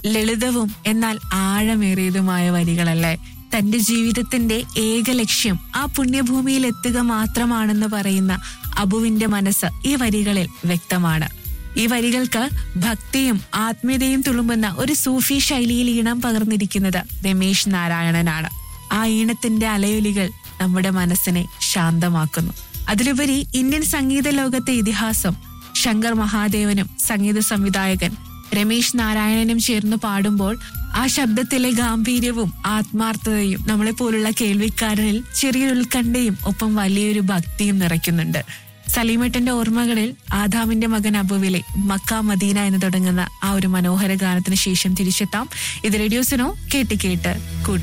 ലളിതവും എന്നാൽ ആഴമേറിയതുമായ വരികളല്ലേ തന്റെ ജീവിതത്തിന്റെ ഏക ലക്ഷ്യം ആ പുണ്യഭൂമിയിൽ എത്തുക മാത്രമാണെന്ന് പറയുന്ന അബുവിന്റെ മനസ്സ് ഈ വരികളിൽ വ്യക്തമാണ് ഈ വരികൾക്ക് ഭക്തിയും ആത്മീയതയും തുളുമ്പുന്ന ഒരു സൂഫി ശൈലിയിൽ ഈണം പകർന്നിരിക്കുന്നത് രമേശ് നാരായണനാണ് ആ ഈണത്തിന്റെ അലയൊലികൾ നമ്മുടെ മനസ്സിനെ ശാന്തമാക്കുന്നു അതിലുപരി ഇന്ത്യൻ സംഗീത ലോകത്തെ ഇതിഹാസം ശങ്കർ മഹാദേവനും സംഗീത സംവിധായകൻ രമേശ് നാരായണനും ചേർന്ന് പാടുമ്പോൾ ആ ശബ്ദത്തിലെ ഗാംഭീര്യവും ആത്മാർത്ഥതയും നമ്മളെ പോലുള്ള കേൾവിക്കാരനിൽ ചെറിയൊരു ഉത്കണ്ഠയും ഒപ്പം വലിയൊരു ഭക്തിയും നിറയ്ക്കുന്നുണ്ട് സലീമേട്ടന്റെ ഓർമ്മകളിൽ ആദാമിന്റെ മകൻ അബുവിലെ മക്ക മദീന എന്ന് തുടങ്ങുന്ന ആ ഒരു മനോഹര ഗാനത്തിന് ശേഷം തിരിച്ചെത്താം ഇത് റേഡിയോസിനോ കേട്ട് കേട്ട് കൂട്ടി